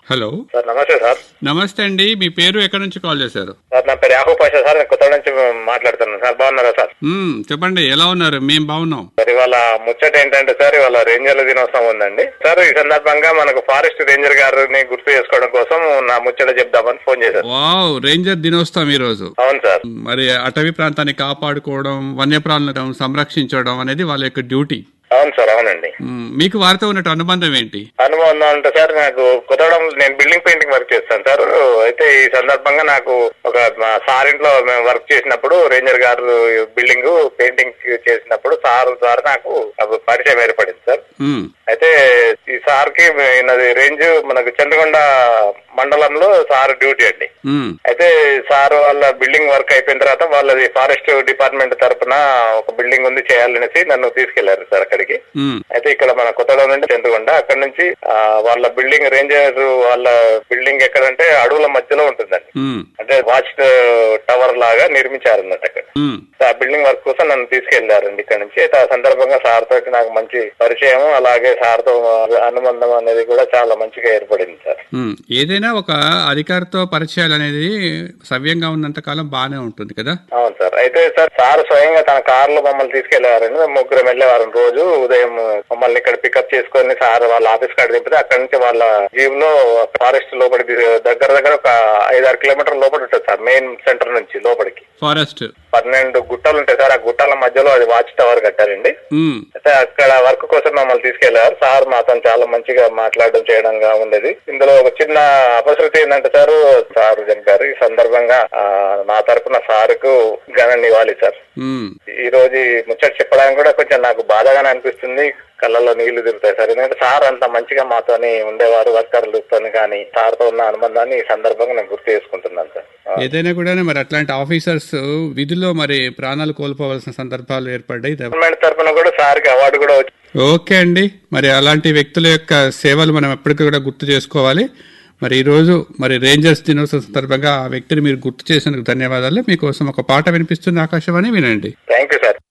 Hello sir నమస్తే sir నమస్తే అండి మీ పేరు ఎక్కడి నుంచి కాల్ చేశారు సార్ నా పేరు యాహూ పాషా సార్ నేను కొత్త నుంచి మాట్లాడుతున్నాను సార్ బాగున్నారా సార్ మ్మ్, చెప్పండి ఎలా ఉన్నారు మేము బాగున్నాం సార్ ఇవాళ ముచ్చట ఏంటంటే సార్ ఇవాళ రేంజర్ల దినోత్సవం ఉందండి సార్ ఈ సందర్భంగా మనకు ఫారెస్ట్ రేంజర్ గారిని గుర్తు చేసుకోవడం కోసం నా ముచ్చట చెప్దామని ఫోన్ చేశారు వావ్ రేంజర్ దినోత్సవం ఈ రోజు అవును సార్ మరి అటవీ ప్రాంతాన్ని కాపాడుకోవడం వన్యప్రాణులను సంరక్షించడం అనేది వాళ్ళ యొక్క డ్యూటీ అవును సార్ అవునండి మ్మ్, మీకు వారితో ఉన్నట్టు అనుబంధం ఏంటి అనుభవం అంటే సార్ నాకు కొత్తగూడెం నేను బిల్డింగ్ పెయింటింగ్ వర్క్ చేస్తాను సార్ అయితే ఈ సందర్భంగా నాకు ఒక మా సార్ ఇంట్లో మేము వర్క్ చేసినప్పుడు రేంజర్ గారు బిల్డింగ్ పెయింటింగ్ చేసినప్పుడు సార్ ద్వారా నాకు అప్పుడు పరిచయం ఏర్పడింది సార్ మ్మ్, అయితే ఈ సార్ కి ఈయనది రేంజ్ మనకు చంద్రగొండ మండలంలో సార్ డ్యూటీ అండి మ్మ్, అయితే సార్ వాళ్ళ బిల్డింగ్ వర్క్ అయిపోయిన తర్వాత వాళ్ళది ఫారెస్ట్ డిపార్ట్మెంట్ తరపున ఒక బిల్డింగ్ ఉంది చేయాలనేసి నన్ను తీసుకెళ్లారు సార్ అక్కడికి మ్మ్, అయితే ఇక్కడ మన కొత్తగూడెం నుండి చంద్రగొండ అక్కడ నుంచి ఆ, వాళ్ళ బిల్డింగ్ రేంజర్ వాళ్ళ బిల్డింగ్ ఎక్కడంటే అడవుల మధ్యలో ఉంటుందండి మ్మ్, అంటే వాచ్ టవర్ లాగా నిర్మించారు అన్నట్టు అక్కడ మ్మ్, ఆ బిల్డింగ్ వర్క్ కోసం నన్ను తీసుకెళ్లారండి ఇక్కడ నుంచి అయితే ఆ సందర్భంగా సార్ తోటి నాకు మంచి పరిచయం అలాగే సార్ తో అనుబంధం అనేది కూడా చాలా మంచిగా ఏర్పడింది సార్ మ్మ్. ఏదైనా ఒక అధికారితో పరిచయాలు అనేది సవ్యంగా ఉన్నంత కాలం బాగానే ఉంటుంది కదా అవును సార్ అయితే సార్ సార్ స్వయంగా తన కారులో మమ్మల్ని తీసుకెళ్లేవారండి మేము ముగ్గురం వెళ్ళేవారు రోజు ఉదయం మమ్మల్ని ఇక్కడ పికప్ చేసుకొని సార్ వాళ్ళ ఆఫీస్ కాడ దింపితే అక్కడ నుంచి వాళ్ళ జీప్ లో ఫారెస్ట్ లోపలికి దగ్గర దగ్గర ఒక ఐదారు కిలోమీటర్ల లోపల ఉంటుంది సార్ మెయిన్ సెంటర్ నుంచి లోపలికి ఫారెస్ట్ పన్నెండు గుట్టలు ఉంటాయి సార్ ఆ గుట్టల మధ్యలో అది వాచ్ టవర్ కట్టారండి మ్మ్, అయితే అక్కడ వర్క్ కోసం మమ్మల్ని తీసుకెళ్లారు సార్ మాతో చాలా మంచిగా మాట్లాడడం చేయడంగా ఉండేది ఇందులో ఒక చిన్న అపశృతి ఏంటంటే సార్ సార్ గారు ఈ సందర్భంగా ఆ, నా తరపున సార్కు ఘన ఇవ్వాలి సార్ మ్మ్. ఈ రోజు ఈ ముచ్చట చెప్పడానికి కూడా కొంచెం నాకు బాధగానే అనిపిస్తుంది కళ్ళల్లో నీళ్లు తిరుగుతాయి సార్ ఎందుకంటే సార్ అంత మంచిగా మాతోని ఉండేవారు వర్కర్లతో కానీ సార్ తో ఉన్న అనుబంధాన్ని ఈ సందర్భంగా నేను గుర్తు చేసుకుంటున్నాను సార్ ఆ, ఏదైనా కూడా మరి అట్లాంటి ఆఫీసర్స్ విధుల్లో మరి ప్రాణాలు కోల్పోవలసిన సందర్భాలు ఏర్పడ్డాయి గవర్నమెంట్ తరపున కూడా సార్కి అవార్డు కూడా వచ్చి ఓకే అండి మరి అలాంటి వ్యక్తుల యొక్క సేవలు మనం ఎప్పటికీ కూడా గుర్తు చేసుకోవాలి మరి ఈ రోజు మరి రేంజర్స్ దినోత్సవం సందర్భంగా ఆ వ్యక్తిని మీరు గుర్తు చేసినందుకు ధన్యవాదాలు మీకోసం ఒక పాట వినిపిస్తుంది ఆకాశవాణి వినండి థ్యాంక్ యూ సార్